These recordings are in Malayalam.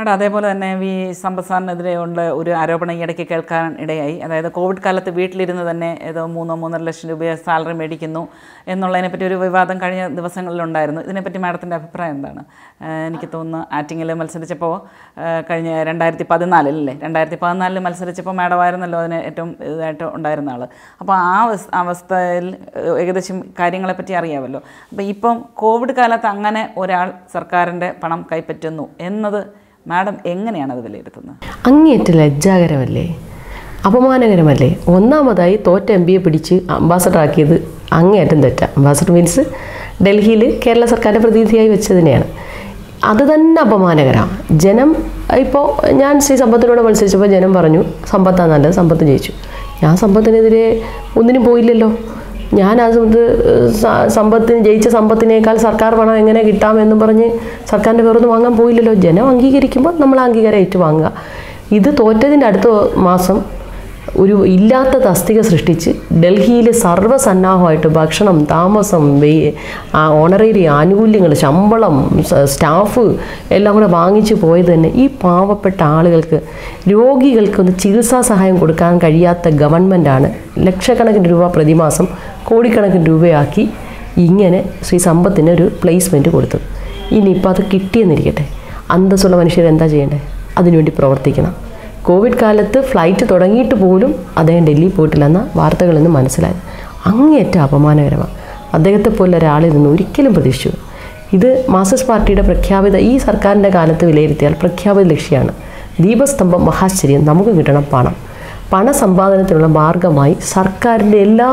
മേഡം അതേപോലെ തന്നെ വി സമ്പത്ത് സാറിനെതിരെ ഉള്ള ഒരു ആരോപണം ഈ ഇടയ്ക്ക് കേൾക്കാൻ ഇടയായി അതായത് കോവിഡ് കാലത്ത് വീട്ടിലിരുന്ന് തന്നെ ഏതോ മൂന്നോ മൂന്നര ലക്ഷം രൂപ സാലറി മേടിക്കുന്നു എന്നുള്ളതിനെപ്പറ്റി ഒരു വിവാദം കഴിഞ്ഞ ദിവസങ്ങളിലുണ്ടായിരുന്നു ഇതിനെപ്പറ്റി മാഡത്തിൻ്റെ അഭിപ്രായം എന്താണ് ഏഹ് എനിക്ക് തോന്നുന്നു ആറ്റിങ്ങിൽ മത്സരിച്ചപ്പോൾ ഏഹ് കഴിഞ്ഞ രണ്ടായിരത്തി പതിനാലിലല്ലേ രണ്ടായിരത്തി പതിനാലിൽ മത്സരിച്ചപ്പോൾ മാഡമായിരുന്നല്ലോ അതിന് ഏറ്റവും ഇതായിട്ട് ഉണ്ടായിരുന്ന ആൾ അപ്പോൾ ആ അവസ്- അവസ്ഥയിൽ ഏഹ് ഏകദേശം കാര്യങ്ങളെപ്പറ്റി അറിയാമല്ലോ അപ്പോൾ ഇപ്പം കോവിഡ് കാലത്ത് അങ്ങനെ ഒരാൾ സർക്കാരിൻ്റെ പണം കൈപ്പറ്റുന്നു എന്നത് മാഡം എങ്ങനെയാണ് അത് വിലയിരുത്തുന്നത് അങ്ങേയറ്റ ലജ്ജാകരമല്ലേ അപമാനകരമല്ലേ ഒന്നാമതായി തോറ്റ എം പിയെ പിടിച്ച് അംബാസഡർ ആക്കിയത് അങ്ങേയറ്റം തെറ്റ അംബാസഡർ മീൻസ് ഡൽഹിയിൽ കേരള സർക്കാരിൻ്റെ പ്രതിനിധിയായി വെച്ചതിനെയാണ് അത് തന്നെ അപമാനകരമാണ് ജനം ഇപ്പോൾ ഞാൻ ശ്രീ സമ്പത്തിനോട് മത്സരിച്ചപ്പോൾ ജനം പറഞ്ഞു സമ്പത്താണ് നല്ലത് സമ്പത്ത് ജയിച്ചു ഞാൻ സമ്പത്തിനെതിരെ ഒന്നിനും പോയില്ലല്ലോ ഞാൻ ആ സമയത്ത് സ- സമ്പത്തിന് ജയിച്ച സമ്പത്തിനേക്കാൾ സർക്കാർ പണം എങ്ങനെ കിട്ടാമെന്നും പറഞ്ഞ് സർക്കാരിൻ്റെ പേരൊന്നും വാങ്ങാൻ പോയില്ലല്ലോ ജനം അംഗീകരിക്കുമ്പോൾ നമ്മൾ ആ അംഗീകാരം ഏറ്റുവാങ്ങുക ഇത് തോറ്റതിൻ്റെ അടുത്ത മാസം ഒരു ഇല്ലാത്ത തസ്തിക സൃഷ്ടിച്ച് ഡൽഹിയിൽ സർവ്വസന്നാഹമായിട്ട് ഭക്ഷണം താമസം വേ- ആ ഓണറേറി ആനുകൂല്യങ്ങൾ ശമ്പളം സ- സ്റ്റാഫ് എല്ലാം കൂടെ വാങ്ങിച്ചു പോയത് തന്നെ ഈ പാവപ്പെട്ട ആളുകൾക്ക് രോഗികൾക്ക് ഒന്ന് ചികിത്സാ സഹായം കൊടുക്കാൻ കഴിയാത്ത ഗവൺമെൻറ്റാണ് ലക്ഷക്കണക്കിന് രൂപ പ്രതിമാസം കോടിക്കണക്കിന് രൂപയാക്കി ഇങ്ങനെ ശ്രീ സമ്പത്തിന് ഒരു പ്ലേസ്മെൻറ്റ് കൊടുത്തത് ഇനിയിപ്പോൾ അത് കിട്ടിയെന്നിരിക്കട്ടെ അന്തസ്സുള്ള മനുഷ്യർ എന്താ ചെയ്യേണ്ടത് അതിനുവേണ്ടി പ്രവർത്തിക്കണം കോവിഡ് കാലത്ത് ഫ്ലൈറ്റ് തുടങ്ങിയിട്ട് പോലും അദ്ദേഹം ഡൽഹി പോയിട്ടില്ലെന്ന വാർത്തകളിൽ നിന്ന് മനസ്സിലായത് അങ്ങേയറ്റം അപമാനകരമാണ് അദ്ദേഹത്തെ പോലെ ഒരാളിൽ നിന്ന് ഒരിക്കലും പ്രതീക്ഷിച്ചു ഇത് മാർക്സിസ്റ്റ് പാർട്ടിയുടെ പ്രഖ്യാപിത ഈ സർക്കാരിൻ്റെ കാലത്ത് വിലയിരുത്തിയാൽ പ്രഖ്യാപിത ലക്ഷ്യമാണ് ദീപസ്തംഭം മഹാശ്ചര്യം നമുക്ക് കിട്ടണം പണം പണസമ്പാദനത്തിനുള്ള മാർഗമായി സർക്കാരിൻ്റെ എല്ലാ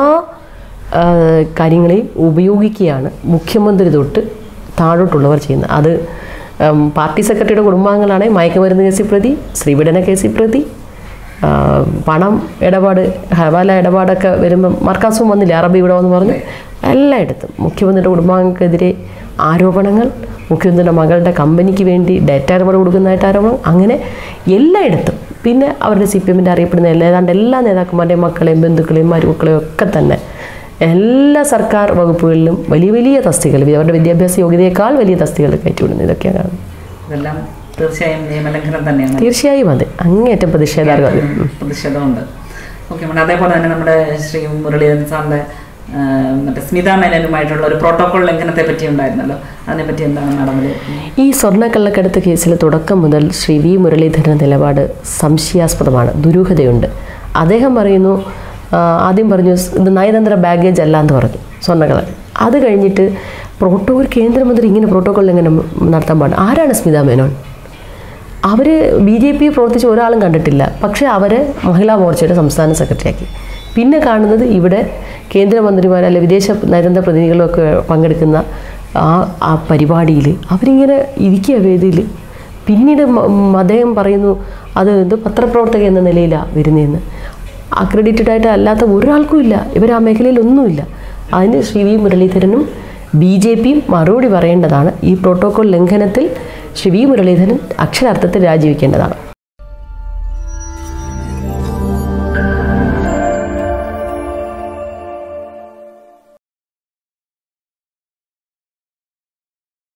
ആ, കാര്യങ്ങളെയും ഉപയോഗിക്കുകയാണ് മുഖ്യമന്ത്രി തൊട്ട് താഴോട്ടുള്ളവർ ചെയ്യുന്നത് അത് ഉം, പാർട്ടി സെക്രട്ടറിയുടെ കുടുംബാംഗങ്ങളാണെങ്കിൽ മയക്കുമരുന്ന് കേസിൽ പ്രതി സ്ത്രീപീഡന കേസിൽ പ്രതി ആ, പണം ഇടപാട് ഹവാല ഇടപാടൊക്കെ വരുമ്പം മർക്കാസും വന്നില്ല അറബി ഇവിടെ വന്ന് പറഞ്ഞു എല്ലായിടത്തും മുഖ്യമന്ത്രിയുടെ കുടുംബാംഗങ്ങൾക്കെതിരെ ആരോപണങ്ങൾ മുഖ്യമന്ത്രിയുടെ മകളുടെ കമ്പനിക്ക് വേണ്ടി ഡേറ്റ ഇടപാട് കൊടുക്കുന്നതായിട്ട് ആരോപണം അങ്ങനെ എല്ലായിടത്തും പിന്നെ അവരുടെ സി പി എമ്മിൻ്റെ അറിയപ്പെടുന്ന എല്ലാ ഏതാണ്ട് എല്ലാ നേതാക്കന്മാരുടെയും മക്കളെയും ബന്ധുക്കളെയും മരുമക്കളെയും ഒക്കെ തന്നെ എല്ലാ സർക്കാർ വകുപ്പുകളിലും വലിയ വലിയ തസ്തികൾ അവരുടെ വിദ്യാഭ്യാസ യോഗ്യതയേക്കാൾ വലിയ തസ്തികൾ കയറ്റിവിടുന്നത് ഇതൊക്കെയാണ് കാണുന്നത് ഇതെല്ലാം തീർച്ചയായും നിയമലംഘനം തന്നെയാണ് തീർച്ചയായും അതെ അങ്ങേയറ്റം പ്രതിഷേധാർഹം അത് ഉം. പ്രതിഷേധമുണ്ട് ഓക്കെ മേഡം അതേപോലെ തന്നെ നമ്മുടെ ശ്രീ മുരളീധരൻ സാറിൻ്റെ ആ, മറ്റേ സ്മിത മേനനുമായിട്ടുള്ള ഒരു പ്രോട്ടോകോൾ ലംഘനത്തെ പറ്റി ഉണ്ടായിരുന്നല്ലോ അതിനെപ്പറ്റി എന്താണ് മാഡം വിലയിരുത്തുന്നത് ഈ സ്വർണ്ണക്കള്ളക്കടത്ത് കേസിൽ തുടക്കം മുതൽ ശ്രീ വി മുരളീധരൻ നിലപാട് സംശയാസ്പദമാണ് ദുരൂഹതയുണ്ട് അദ്ദേഹം പറയുന്നു ആ, ആദ്യം പറഞ്ഞു "സ് ഇത് നയതന്ത്ര ബാഗേജ് അല്ല എന്ന് പറഞ്ഞു സ്വർണ്ണക്കള്ളൻ അത് കഴിഞ്ഞിട്ട് പ്രോട്ടോകോൾ കേന്ദ്രമന്ത്രി ഇങ്ങനെ പ്രോട്ടോകോൾ ലംഘനം നടത്താൻ പാടില്ല ആരാണ് സ്മിത മേനോൻ അവർ ബി ജെ പി പ്രവർത്തിച്ച ഒരാളും കണ്ടിട്ടില്ല പക്ഷേ അവരെ മഹിളാ മോർച്ചയുടെ സംസ്ഥാന സെക്രട്ടറിയാക്കി പിന്നെ കാണുന്നത് ഇവിടെ കേന്ദ്രമന്ത്രിമാർ അല്ലെ വിദേശ നയതന്ത്ര പ്രതിനിധികളൊക്കെ പങ്കെടുക്കുന്ന ആ ആ പരിപാടിയിൽ അവരിങ്ങനെ ഇരിക്കുക വേദിയിൽ പിന്നീട് മ- ഉം അദ്ദേഹം പറയുന്നു അത് എന്ത് പത്രപ്രവർത്തക എന്ന നിലയിലാണ് വരുന്നതെന്ന് അക്രഡിറ്റഡ് ആയിട്ട് അല്ലാത്ത ഒരാൾക്കും ഇല്ല ഇവർ ആ മേഖലയിൽ ഒന്നുമില്ല അതിന് ശ്രീ വി മുരളീധരനും ബി ജെ പിയും മറുപടി പറയേണ്ടതാണ് ഈ പ്രോട്ടോകോൾ ലംഘനത്തിൽ ശ്രീ വി മുരളീധരൻ അക്ഷരാർത്ഥത്തിൽ രാജിവെക്കേണ്ടതാണ്